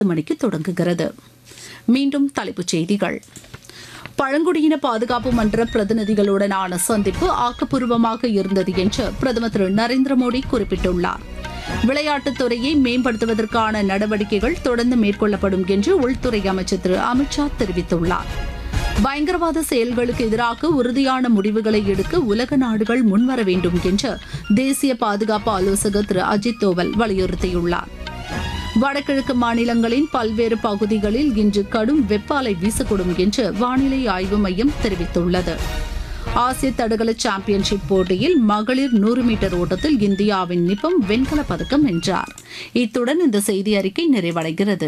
மணிக்கு தொடங்குகிறது மீண்டும் தலைப்புச் செய்திகள் பழங்குடியின பாதுகாப்பு மன்ற பிரதிநிதிகளுடனான சந்திப்பு ஆக்கப்பூர்வமாக இருந்தது என்று பிரதமர் திரு நரேந்திர மோடி குறிப்பிட்டுள்ளார் விளையாட்டுத் துறையை மேம்படுத்துவதற்கான நடவடிக்கைகள் தொடர்ந்து மேற்கொள்ளப்படும் என்று உள்துறை அமைச்சர் திரு அமித்ஷா தெரிவித்துள்ளார் பயங்கரவாத செயல்களுக்கு எதிராக உறுதியான முடிவுகளை எடுக்க உலக நாடுகள் முன்வர வேண்டும் என்று தேசிய பாதுகாப்பு ஆலோசகர் திரு அஜித் தோவல் வலியுறுத்தியுள்ளார் வடகிழக்கு மாநிலங்களின் பல்வேறு பகுதிகளில் இன்று கடும் வெப்ப அலை வீசக்கூடும் என்று வானிலை ஆய்வு மையம் தெரிவித்துள்ளது ஆசிய தடகள சாம்பியன்ஷிப் போட்டியில் மகளிர் நூறு மீட்டர் ஓட்டத்தில் இந்தியாவின் நிபம் வெண்கலப் பதக்கம் வென்றார் இத்துடன் இந்த செய்தி அறிக்கை நிறைவடைகிறது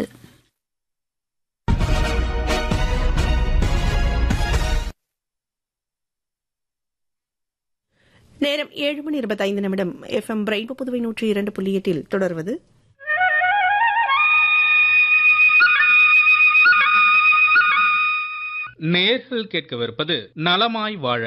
நேரம் ஏழு மணி இருபத்தைந்து நிமிடம் எஃப்எம் பிரைன்பு புதுவை நூற்றி இரண்டு புள்ளி எட்டில் தொடர்வது நேர்கள் கேட்கவிருப்பது நலமாய் வாழ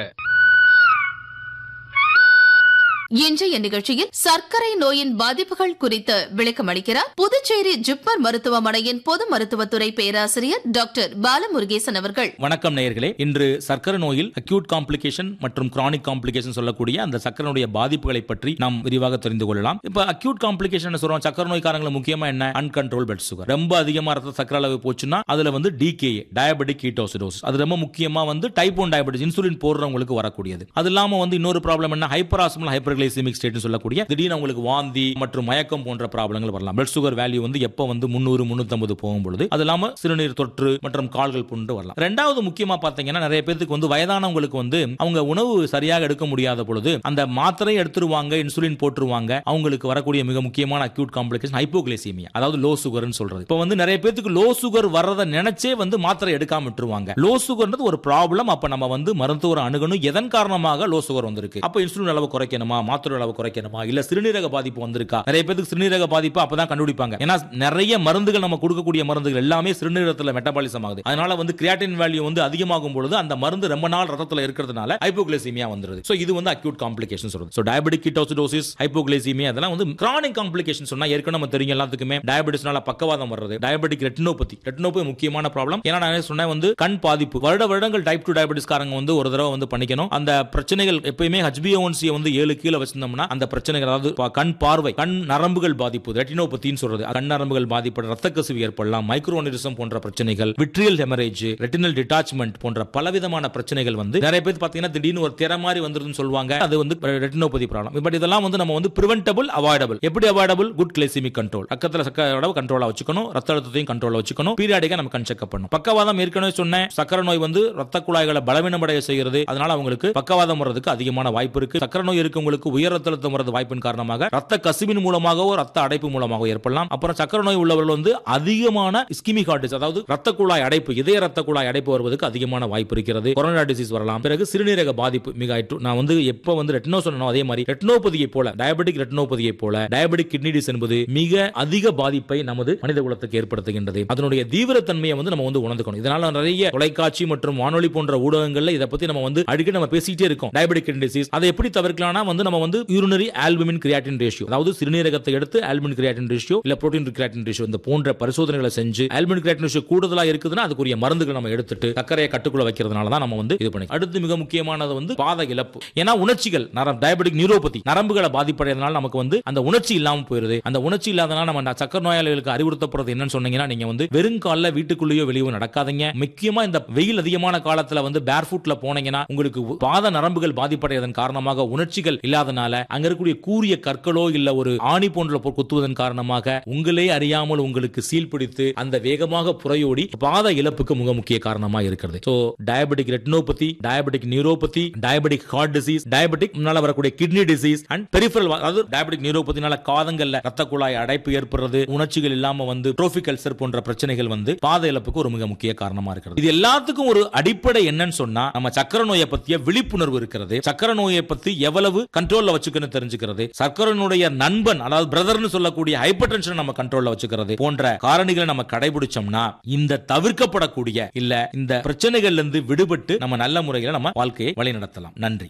இன்றைய நிகழ்ச்சியில் சர்க்கரை நோயின் பாதிப்புகள் குறித்து விளக்கமளிக்கிறார் புதுச்சேரி ஜிப்மர் மருத்துவமனையின் பொது மருத்துவத்துறை பேராசிரியர் டாக்டர் பாலமுருகேசன் அவர்கள் வணக்கம் நேயர்களே இன்று சர்க்கரை நோயில் அக்யூட் காம்ப்ளிகேஷன் மற்றும் கிரானிக் காம்ப்ளிகேஷன் சொல்லக்கூடிய அந்த சர்க்கரையுடைய பாதிப்புகளை பற்றி நாம் விரிவாக தெரிந்து கொள்ளலாம் இப்ப அக்யூட் காம்ப்ளிகேஷன் சொல்றோம் சர்க்கரை நோய்க்காரங்களை முக்கியமா என்ன அன்கண்ட்ரோல் பிளட் சுகர் ரொம்ப அதிகமா ரத்த சர்க்கரை அளவு போச்சுன்னா அதுல வந்து டிகே டயபெட்டிக் கீட்டோசிடோஸ் அது ரொம்ப முக்கியமா வந்து டைப் ஒன் டயபெட்டிஸ் இன்சுலின் போடுறவங்களுக்கு வரக்கூடியது அது இல்லாம வந்து இன்னொரு ப்ராப்ளம் என்ன hyperosmolar hyperglycemic state சொல்லக்கூடிய திடீர்னு உங்களுக்கு வாந்தி மற்றும் மயக்கம் போன்ற ப்ராப்ளங்கள் வரலாம் பிளட் சுகர் வேல்யூ வந்து எப்போ வந்து முந்நூறு முன்னூத்தம்பது போகும்பொழுது அது இல்லாம சிறுநீர் தொற்று மற்றும் கால்கள் புண்டு வரலாம் ரெண்டாவது முக்கியமா பாத்தீங்கன்னா நிறைய பேருக்கு வந்து வயதானவங்களுக்கு வந்து அவங்க உணவு சரியாக எடுக்க முடியாத பொழுது அந்த மாத்திரை எடுத்துருவாங்க இன்சுலின் போட்டுருவாங்க அவங்களுக்கு வரக்கூடிய மிக முக்கியமான அக்யூட் காம்ப்ளிகேஷன் ஹைப்போகிளைசீமியா அதாவது லோ சுகர்னு சொல்றது இப்போ வந்து நிறைய பேருக்கு லோ சுகர் வர்றதை நினைச்சே வந்து மாத்திரை எடுக்காம விட்டுருவாங்க லோ சுகர்ன்றது ஒரு ப்ராப்ளம் அப்ப நம்ம வந்து மருத்துவர் அணுகணும் எதன் காரணமாக லோ சுகர் வந்திருக்கு அப்ப இன்சுலின் அளவு குறைக்கணுமா மாத்திரை அளவு குறைக்கணுமா இல்ல சிறுநீரக பாதிப்பு வந்திருக்கா நிறைய பேருக்கு சிறுநீரக பாதிப்பு அப்பதான் கண்டுபிடிப்பாங்க ஏன்னா நிறைய மருந்துகள் நம்ம கொடுக்கக்கூடிய மருந்துகள் எல்லாமே சிறுநீரகத்துல மெட்டபாலிசம் ஆகுது அதனால வந்து கிரியாட்டின் வேல்யூ வந்து அதிகமாகும் பொழுது அந்த மருந்து ரொம்ப நாள் ரத்தத்துல இருக்கிறதுனால ஹைப்போகிளைசீமியா வந்துருது சோ இது வந்து அக்யூட் காம்ப்ளிகேஷன் சொல்றது சோ டயபெட்டிக் கீட்டோசிடோசிஸ் ஹைப்போகிளைசீமியா அதெல்லாம் வந்து கிரானிக் காம்ப்ளிகேஷன் சொன்னா ஏற்கனவே நம்ம தெரியும் எல்லாத்துக்குமே டயபெட்டிஸ்னால பக்கவாதம் வர்றது டயபெட்டிக் ரெட்டினோபதி ரெட்டினோபதி முக்கியமான ப்ராப்ளம் ஏன்னா நான் சொன்னேன் வந்து கண் பாதிப்பு வருட வருடங்கள் டைப் டூ டயபெட்டிஸ் காரங்க வந்து ஒரு தடவை வந்து பண்ணிக்கணும் அந்த பிரச்சனைகள் எப்பயுமே ஹச்பிஓன்சியை வந்து ஏழு கீழே வச்சிருந்தோம்னா அந்த பிரச்சனைகள் அதாவது பா- கண் பார்வை கண் நரம்புகள் பாதிப்பு ரெட்டினோபத்தின்னு சொல்றது கண் நரம்புகள் பாதிப்பட ரத்த கசிவு ஏற்படலாம் மைக்ரோனிரிசம் போன்ற பிரச்சனைகள் விட்ரியல் ஹெமரேஜ் ரெட்டினல் டிட்டாச்மெண்ட் போன்ற பலவிதமான பிரச்சனைகள் வந்து நிறைய பேர் பாத்தீங்கன்னா திடீர்னு ஒரு திற மாதிரி வந்துருதுன்னு சொல்லுவாங்க அது வந்து ரெட்டினோபதி ப்ராப்ளம் பட் இதெல்லாம் வந்து நம்ம வந்து பிரிவென்டபிள் அவாய்டபிள் எப்படி அவாய்டபிள் குட் கிளைசிமிக் கண்ட்ரோல் பக்கத்துல சக்கரோட கண்ட்ரோலா வச்சுக்கணும் ரத்த அழுத்தத்தையும் கண்ட்ரோலா வச்சுக்கணும் பீரியாடிக்கா நம்ம கண் செக்அப் பண்ணணும் பக்கவாதம் ஏற்கனவே சொன்னேன் சக்கரை நோய் வந்து ரத்த குழாய்களை பலவீனமடைய செய்கிறது அதனால அவங்களுக்கு பக்கவாதம் வர்றதுக்கு அதிகமான வாய்ப்பு இருக்கு சக்கரை நோய் இருக்கவங்களுக்கு உயர் ரத்த அழுத்தம் வர்றது வாய்ப்பின் காரணமாக ரத்த கசிவின் மூலமாகவோ ரத்த அடைப்பு மூலமாகவோ ஏற்படலாம் அப்புறம் சக்கரை நோய் உள்ளவர்கள் வந்து அதிகமான இஸ்கிமிக் ஹார்ட் அதாவது ரத்த குழாய் அடைப்பு இதய ரத்த குழாய் அடைப்பு வருவதற்கு அதிகமான வாய்ப்பு இருக்கிறது கொரோனா டிசீஸ் வரலாம் பிறகு சிறுநீரக பாதிப்பு மிக ஆயிற்று நான் வந்து எப்ப வந்து ரெட்டினோ சொன்னனோ அதே மாதிரி ரெட்டினோபதியை போல டயபெட்டிக் ரெட்டினோபதியை போல டயபெட்டிக் கிட்னி டிஸ் என்பது மிக அதிக பாதிப்பை நமது மனித குலத்துக்கு ஏற்படுத்துகின்றது அதனுடைய தீவிரத்தன்மையை வந்து நம்ம வந்து உணர்ந்துக்கணும் இதனால நிறைய தொலைக்காட்சி மற்றும் வானொலி போன்ற ஊடகங்கள்ல இதை பத்தி நம்ம வந்து அடிக்கடி நம்ம பேசிட்டே இருக்கோம் டயபெட்டிக் கிட்னி டிசீஸ் அதை எப்படி தவிர்க்கலாம்னா வந்து நம்ம வந்து யூரினரி ஆல்புமின் கிரியாட்டின் ரேஷியோ அதாவது சிறுநீரகத்தை எடுத்து ஆல்புமின் கிரியாட்டின் ரேஷியோ இல்ல புரோட்டீன் கிரியாட்டின் ரேஷியோ இந்த போன்ற பரிசோதனைகளை செஞ்சு ஆல்புமின் கிரியாட்டின் ரேஷியோ கூடுதலா இருக்குதுன்னா அதுக்குரிய மருந்துகள் நம்ம எடுத்துட்டு சர்க்கரையை கட்டுக்குள்ள வைக்கிறதுனால தான் நம்ம வந்து இது பண்ணி அடுத்து மிக முக்கியமானது வந்து பாத இழப்பு ஏன்னா உணர்ச்சிகள் நரம் டயபெட்டிக் நியூரோபதி நரம்புகளை பாதிப்படைறதுனால நமக்கு வந்து அந்த உணர்ச்சி இல்லாம போயிருது அந்த உணர்ச்சி இல்லாதனால நம்ம சக்கர நோயாளிகளுக்கு அறிவுறுத்தப்படுறது என்னன்னு சொன்னீங்கன்னா நீங்க வந்து வெறும் கால்ல வீட்டுக்குள்ளேயோ வெளியோ நடக்காதீங்க முக்கியமா இந்த வெயில் அதிகமான காலத்துல வந்து பேர் ஃபுட்ல போனீங்கன்னா உங்களுக்கு பாத நரம்புகள் பாதிப்படைவதன் காரணமாக உணர்ச்சிகள் இல்லாதனால அங்க இருக்கக்கூடிய கூரிய கற்களோ இல்ல ஒரு ஆணி போன்ற பொ- குத்துவதன் காரணமாக உங்களே அறியாமல் உங்களுக்கு சீல் பிடித்து அந்த வேகமாக புறையோடி பாத இழப்புக்கு மிக முக்கிய காரணமா இருக்கிறது so diabetic retinopathy diabetic neuropathy diabetic heart disease diabetic முன்னால வரக்கூடிய கிட்னி டிசீஸ் அண்ட் பெரிஃபரல் அதாவது டயபெட்டிக் நியூரோபதினால காதங்கள்ல ரத்த குழாய் அடைப்பு ஏற்படுறது உணர்ச்சிகள் இல்லாம வந்து ட்ரோபிக் அல்சர் போன்ற பிரச்சனைகள் வந்து பாத இழப்புக்கு ஒரு மிக முக்கிய காரணமா இருக்கிறது இது எல்லாத்துக்கும் ஒரு அடிப்படை என்னன்னு சொன்னா நம்ம சக்கரை நோயை பத்திய விழிப்புணர்வு இருக்கிறது சக்கரை நோயை பத்தி எவ்வளவு கண்ட்ரோல்ல வச்சுக்கணும் தெரிஞ்சுக்கிறது சக்கரனுடைய நண்பன் அதாவது பிரதர்னு சொல்லக்கூடிய ஹைப்பர் டென்ஷன் நம்ம கண்ட்ரோல்ல வச்சுக்கிறது போன்ற காரணிகளை நம்ம கடைபிடிச்சோம்னா இந்த தவிர்க்கப்படக்கூடிய இல்ல இந்த பிரச்சனைகள்ல இருந்து விடுபட்டு நம்ம நல்ல முறையில நம்ம வாழ்க்கையை வழி நடத்தலாம் நன்றி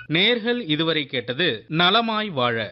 நேர்கள் இதுவரை கேட்டது நலமாய் வாழ